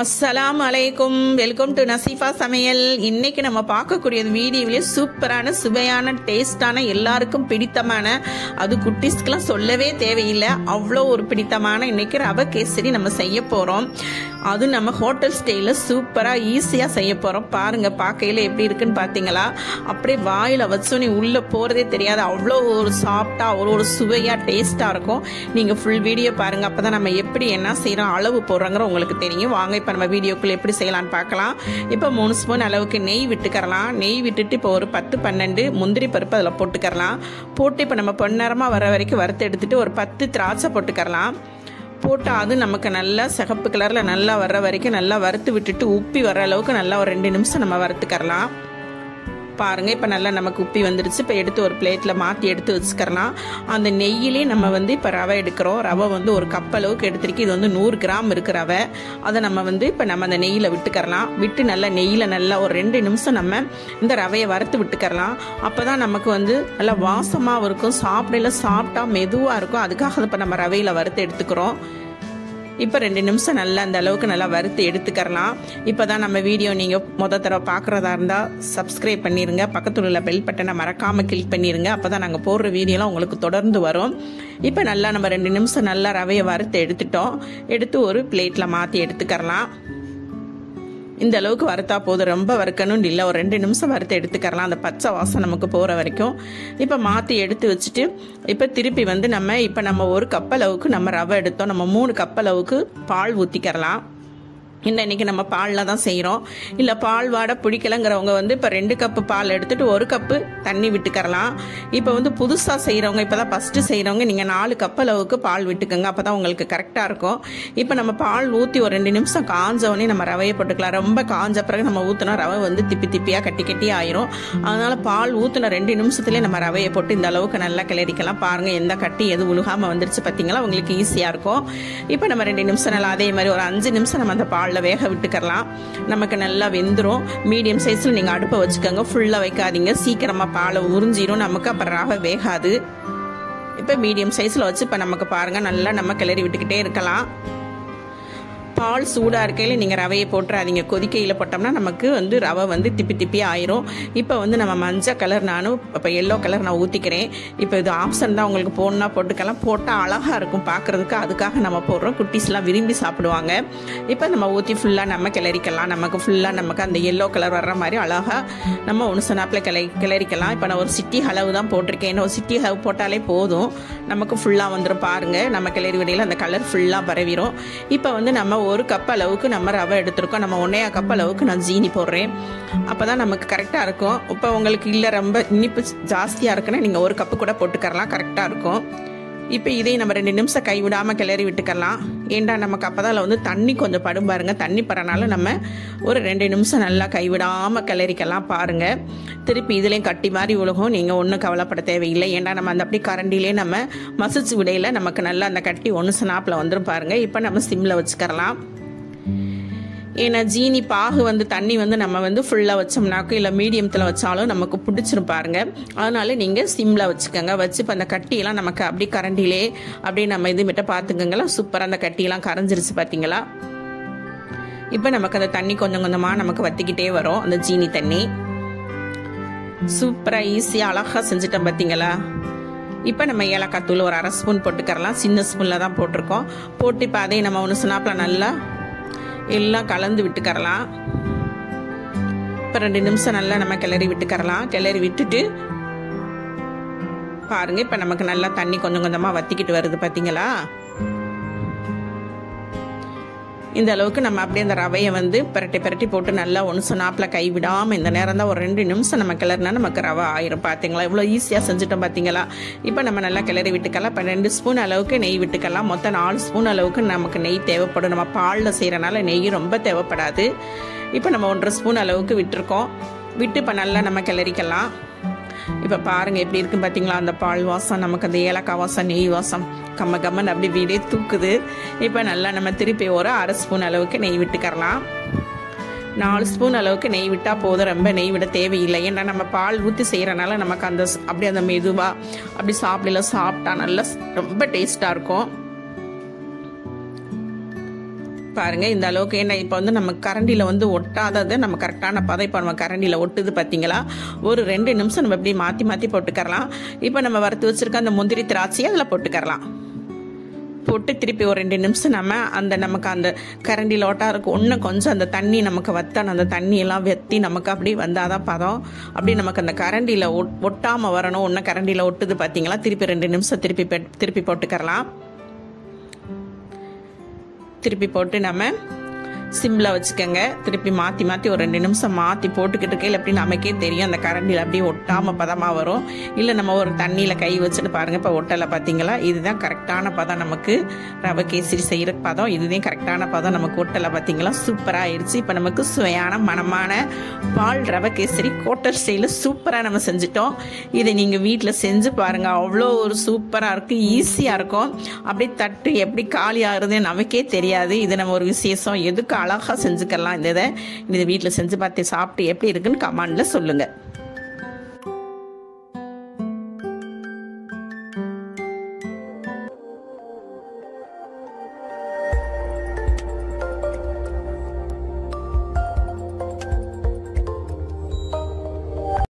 அஸ்ஸலாம் அலைக்கும் welcome to நசீஃபா சமையல் இன்னைக்கு நம்ம பார்க்கக்கூடிய வீடியோவிலே சூப்பரான சுவையான டேஸ்டான எல்லாருக்கும் பிடித்தமான அது குட்டீஸ்க்கெல்லாம் சொல்லவே தேவையில்லை அவ்வளோ ஒரு பிடித்தமான இன்னைக்கு ரவை கேசரி நம்ம செய்ய போகிறோம் அது நம்ம ஹோட்டல் ஸ்டைலில் சூப்பராக ஈஸியாக செய்ய போகிறோம் பாருங்க பார்க்கையில் எப்படி இருக்குன்னு பார்த்தீங்களா அப்படியே வாயில் வச்சோன்னே உள்ளே போகிறதே தெரியாது அவ்வளோ ஒரு சாஃப்டாக ஒரு ஒரு சுவையாக டேஸ்ட்டாக இருக்கும் நீங்கள் ஃபுல் வீடியோ பாருங்கள் அப்போ தான் நம்ம எப்படி என்ன செய்கிறோம் அளவு போடுறோங்கிற உங்களுக்கு தெரியும் வாங்க இப்போ நம்ம வீடியோக்குள்ள எப்படி செய்யலாம்னு பார்க்கலாம் இப்போ மூணு ஸ்பூன் அளவுக்கு நெய் விட்டுக்கறலாம் நெய் விட்டுட்டு இப்போ ஒரு பத்து பன்னெண்டு முந்திரி பருப்பு அதில் போட்டுக்கறலாம் போட்டு இப்போ நம்ம பொன்னரமாக வர வரைக்கும் வறுத்து எடுத்துட்டு ஒரு பத்து திராட்சை போட்டுக்கறலாம் போட்டு அது நமக்கு நல்லா சிகப்பு கலரில் நல்லா வர்ற வரைக்கும் நல்லா வறுத்து விட்டுட்டு உப்பி வர அளவுக்கு நல்லா ஒரு ரெண்டு நிமிஷம் நம்ம வறுத்துக்கறலாம் பாருங்க இப்போ நல்லா நமக்கு உப்பி வந்துடுச்சு இப்போ எடுத்து ஒரு பிளேட்டில் மாற்றி எடுத்து வச்சுக்கிறலாம் அந்த நெய்யிலே நம்ம வந்து இப்போ ரவை எடுக்கிறோம் ரவை வந்து ஒரு கப் அளவுக்கு எடுத்திருக்கு இது வந்து நூறு கிராம் இருக்கு ரவை அதை நம்ம வந்து இப்போ நம்ம அந்த நெய்யில் விட்டுக்கறலாம் விட்டு நல்லா நெய்யில் நல்லா ஒரு ரெண்டு நிமிஷம் நம்ம இந்த ரவையை வறுத்து விட்டுக்கறலாம் அப்போ தான் நமக்கு வந்து நல்லா வாசமாகவும் இருக்கும் சாப்பிடல சாப்பிட்டா மெதுவாக இருக்கும் அதுக்காக இப்போ நம்ம ரவையில் வறுத்து எடுத்துக்கிறோம் இப்போ ரெண்டு நிமிஷம் நல்லா அந்த அளவுக்கு நல்லா வறுத்து எடுத்துக்கறலாம் இப்போ தான் நம்ம வீடியோ நீங்கள் முத தடவை பார்க்குறதா இருந்தால் சப்ஸ்கிரைப் பண்ணிடுங்க பக்கத்தில் உள்ள பெல் பட்டனை மறக்காமல் கிளிக் பண்ணிடுங்க அப்போ தான் நாங்கள் போடுற வீடியோலாம் உங்களுக்கு தொடர்ந்து வரும் இப்போ நல்லா நம்ம ரெண்டு நிமிஷம் நல்லா ரவையை வறுத்து எடுத்துட்டோம் எடுத்து ஒரு பிளேட்டில் மாற்றி எடுத்துக்கறலாம் இந்த அளவுக்கு வறுத்தா போதும் ரொம்ப வறுக்கணும்னு இல்லை ஒரு ரெண்டு நிமிஷம் வறுத்து எடுத்துக்கறலாம் அந்த பச்சை வாசம் நமக்கு போகிற வரைக்கும் இப்போ மாற்றி எடுத்து வச்சுட்டு இப்போ திருப்பி வந்து நம்ம இப்போ நம்ம ஒரு கப் அளவுக்கு நம்ம ரவை எடுத்தோம் நம்ம மூணு கப் அளவுக்கு பால் ஊற்றிக்கறலாம் இந்த இன்னைக்கு நம்ம பாலில் தான் செய்கிறோம் இல்லை பால் வாடை பிடிக்கலங்கிறவங்க வந்து இப்போ ரெண்டு கப்பு பால் எடுத்துட்டு ஒரு கப்பு தண்ணி விட்டுக்கறலாம் இப்போ வந்து புதுசாக செய்கிறவங்க இப்போ தான் ஃபஸ்ட்டு செய்கிறவங்க நீங்கள் நாலு கப் அளவுக்கு பால் விட்டுக்கோங்க அப்போ தான் உங்களுக்கு கரெக்டாக இருக்கும் இப்போ நம்ம பால் ஊற்றி ஒரு ரெண்டு நிமிஷம் காஞ்சவொடனே நம்ம ரவையை போட்டுக்கலாம் ரொம்ப காஞ்ச பிறகு நம்ம ஊற்றினா ரவை வந்து திப்பி திப்பியாக கட்டி கட்டி ஆயிரும் அதனால் பால் ஊற்றின ரெண்டு நிமிஷத்துலேயே நம்ம ரவையை போட்டு இந்த அளவுக்கு நல்லா கிளறிக்கலாம் பாருங்கள் எந்த கட்டி எது உழுகாமல் வந்துருச்சு பார்த்தீங்களா உங்களுக்கு ஈஸியாக இருக்கும் இப்போ நம்ம ரெண்டு நிமிஷம் நல்லா அதே மாதிரி ஒரு அஞ்சு நிமிஷம் நம்ம அந்த பால் பாலில் வேக விட்டுக்கரலாம் நமக்கு நல்லா வெந்துடும் மீடியம் சைஸில் நீங்கள் அடுப்பை வச்சுக்கோங்க ஃபுல்லாக வைக்காதீங்க சீக்கிரமாக பாலை உறிஞ்சிடும் நமக்கு அப்புறம் ரவை வேகாது இப்போ மீடியம் சைஸில் வச்சு இப்போ நமக்கு பாருங்கள் நல்லா நம்ம கிளறி விட்டுக்கிட்டே இருக்கலாம் பால் சூடாக இருக்கையில் நீங்கள் ரவையை போட்டுறாதீங்க கொதிக்கையில் போட்டோம்னா நமக்கு வந்து ரவை வந்து திப்பி திப்பி ஆயிரும் இப்போ வந்து நம்ம மஞ்சள் கலர் நானும் இப்போ எல்லோ கலர் நான் ஊற்றிக்கிறேன் இப்போ இது ஆப்ஷன் தான் உங்களுக்கு போடணும்னா போட்டுக்கலாம் போட்டால் அழகாக இருக்கும் பார்க்குறதுக்கு அதுக்காக நம்ம போடுறோம் குட்டீஸ்லாம் விரும்பி சாப்பிடுவாங்க இப்போ நம்ம ஊற்றி ஃபுல்லாக நம்ம கிளறிக்கலாம் நமக்கு ஃபுல்லாக நமக்கு அந்த எல்லோ கலர் வர்ற மாதிரி அழகாக நம்ம ஒன்று சொன்னாப்பில் கிளறி கிளறிக்கலாம் இப்போ நான் ஒரு சிட்டி அளவு தான் போட்டிருக்கேன் ஒரு சிட்டி அளவு போட்டாலே போதும் நமக்கு ஃபுல்லாக வந்துடும் பாருங்கள் நம்ம கிளறி விடையில் அந்த கலர் ஃபுல்லாக பரவிடும் இப்போ வந்து நம்ம ஒரு கப் அளவுக்கு நம்ம ரவை எடுத்திருக்கோம் நம்ம ஒன்றையா கப் அளவுக்கு நான் ஜீனி போடுறேன் அப்போ தான் நமக்கு கரெக்டாக இருக்கும் இப்போ உங்களுக்கு இல்லை ரொம்ப இனிப்பு ஜாஸ்தியாக இருக்குன்னா நீங்கள் ஒரு கப்பு கூட போட்டுக்கரலாம் கரெக்டாக இருக்கும் இப்போ இதையும் நம்ம ரெண்டு நிமிஷம் கைவிடாமல் கிளறி விட்டுக்கலாம் ஏண்டா நமக்கு அப்போ தான் வந்து தண்ணி கொஞ்சம் படும் பாருங்கள் தண்ணி பறனால நம்ம ஒரு ரெண்டு நிமிஷம் நல்லா கைவிடாமல் கிளறிக்கலாம் பாருங்கள் திருப்பி இதுலேயும் கட்டி மாதிரி உலகம் நீங்கள் ஒன்றும் கவலைப்பட தேவையில்லை ஏண்டா நம்ம அந்த அப்படி கரண்டிலே நம்ம மசிச்சு விடையில் நமக்கு நல்லா அந்த கட்டி ஒன்று ஸ்னாப்பில் வந்துடும் பாருங்கள் இப்போ நம்ம சிம்மில் வச்சுக்கரலாம் ஏன்னா ஜீனி பாகு வந்து தண்ணி வந்து நம்ம வந்து ஃபுல்லாக வச்சோம்னாக்கும் இல்லை மீடியத்தில் வச்சாலும் நமக்கு பிடிச்சிரும் பாருங்க அதனால நீங்கள் சிம்மில் வச்சுக்கோங்க வச்சு இப்போ அந்த கட்டியெல்லாம் நமக்கு அப்படி கரண்டிலே அப்படியே நம்ம இது மிட்ட பார்த்துக்கோங்களா சூப்பராக அந்த கட்டியெல்லாம் கரைஞ்சிருச்சு பார்த்தீங்களா இப்போ நமக்கு அந்த தண்ணி கொஞ்சம் கொஞ்சமாக நமக்கு வத்திக்கிட்டே வரும் அந்த ஜீனி தண்ணி சூப்பராக ஈஸியாக அழகாக செஞ்சுட்டோம் பார்த்தீங்களா இப்போ நம்ம ஏலக்காய் தூள் ஒரு அரை ஸ்பூன் போட்டுக்கரலாம் சின்ன ஸ்பூனில் தான் போட்டிருக்கோம் போட்டு இப்போ அதையும் நம்ம ஒன்று ஸ்னாப்பில் நல்லா எல்லாம் கலந்து விட்டுக்கரலாம் இப்போ ரெண்டு நிமிஷம் நல்லா நம்ம கிளறி விட்டுக்கரலாம் கிளறி விட்டுட்டு பாருங்க இப்போ நமக்கு நல்லா தண்ணி கொஞ்சம் கொஞ்சமாக வத்திக்கிட்டு வருது பார்த்தீங்களா இந்த அளவுக்கு நம்ம அப்படியே அந்த ரவையை வந்து பிரட்டி பிரட்டி போட்டு நல்லா ஒன்று சொன்னாப்பில் கை விடாமல் இந்த நேரம் தான் ஒரு ரெண்டு நிமிஷம் நம்ம கிளறினா நமக்கு ரவை ஆயிரும் பார்த்தீங்களா இவ்வளோ ஈஸியாக செஞ்சுட்டோம் பார்த்தீங்களா இப்போ நம்ம நல்லா கிளறி விட்டுக்கலாம் இப்போ ரெண்டு ஸ்பூன் அளவுக்கு நெய் விட்டுக்கலாம் மொத்தம் நாலு ஸ்பூன் அளவுக்கு நமக்கு நெய் தேவைப்படும் நம்ம பாலில் செய்கிறனால நெய் ரொம்ப தேவைப்படாது இப்போ நம்ம ஒன்றரை ஸ்பூன் அளவுக்கு விட்டுருக்கோம் விட்டு இப்போ நல்லா நம்ம கிளறிக்கலாம் இப்போ பாருங்க எப்படி இருக்குன்னு பார்த்தீங்களா அந்த பால் வாசம் நமக்கு அந்த ஏலக்காய் வாசம் நெய் வாசம் கம்ம கம்மன் அப்படி வீடே தூக்குது இப்போ நல்லா நம்ம திருப்பி ஒரு அரை ஸ்பூன் அளவுக்கு நெய் விட்டுக்கரலாம் நாலு ஸ்பூன் அளவுக்கு நெய் விட்டால் போதும் ரொம்ப நெய் விட தேவையில்லை ஏன்னா நம்ம பால் ஊற்றி செய்கிறனால நமக்கு அந்த அப்படி அந்த மெதுவாக அப்படி சாப்பிடல சாப்பிட்டா நல்லா ரொம்ப டேஸ்ட்டாக இருக்கும் பாருங்க இந்த அளவுக்கு ஏன்னா இப்போ வந்து நம்ம கரண்டியில் வந்து ஒட்டாததை நம்ம கரெக்டான பதம் இப்போ நம்ம கரண்டியில் ஒட்டுது பார்த்தீங்களா ஒரு ரெண்டு நிமிஷம் நம்ம இப்படி மாற்றி மாற்றி போட்டுக்கரலாம் இப்போ நம்ம வறுத்து வச்சிருக்க அந்த முந்திரி திராட்சையை அதில் போட்டுக்கரலாம் போட்டு திருப்பி ஒரு ரெண்டு நிமிஷம் நம்ம அந்த நமக்கு அந்த கரண்டியில் ஒட்டா இருக்கும் இன்னும் கொஞ்சம் அந்த தண்ணி நமக்கு வத்தணும் அந்த தண்ணியெல்லாம் வெத்தி நமக்கு அப்படி வந்தால் தான் பதம் அப்படி நமக்கு அந்த கரண்டியில் ஒட் ஒட்டாமல் வரணும் ஒன்றும் கரண்டியில் ஒட்டுது பார்த்தீங்களா திருப்பி ரெண்டு நிமிஷம் திருப்பி பெ- திருப்பி போட்டுக்கரலாம் திருப்பி போட்டு நம்ம சிம்மில் வச்சுக்கோங்க திருப்பி மாற்றி மாற்றி ஒரு ரெண்டு நிமிஷம் மாற்றி போட்டுக்கிட்டு இருக்கையில் எப்படி நமக்கே தெரியும் அந்த கரண்டியில் அப்படியே ஒட்டாமல் பதமாக வரும் இல்லை நம்ம ஒரு தண்ணியில் கை வச்சுட்டு பாருங்கள் இப்போ ஒட்டலை பார்த்தீங்களா இதுதான் கரெக்டான பதம் நமக்கு ரவை கேசரி செய்கிற பதம் இதுதான் கரெக்டான பதம் நமக்கு ஒட்டலை பார்த்தீங்களா சூப்பராக ஆயிடுச்சு இப்போ நமக்கு சுவையான மனமான பால் ரவை கேசரி கோட்டர் ஸ்டைலில் சூப்பராக நம்ம செஞ்சுட்டோம் இதை நீங்கள் வீட்டில் செஞ்சு பாருங்கள் அவ்வளோ ஒரு சூப்பராக இருக்கும் ஈஸியாக இருக்கும் அப்படியே தட்டு எப்படி காலி ஆகுதுன்னு நமக்கே தெரியாது இது நம்ம ஒரு விசேஷம் எதுக்கு அழகாக செஞ்சுக்கலாம் இந்த இதை இந்த வீட்டில் செஞ்சு பார்த்து சாப்பிட்டு எப்படி இருக்குன்னு கமெண்டில் சொல்லுங்கள்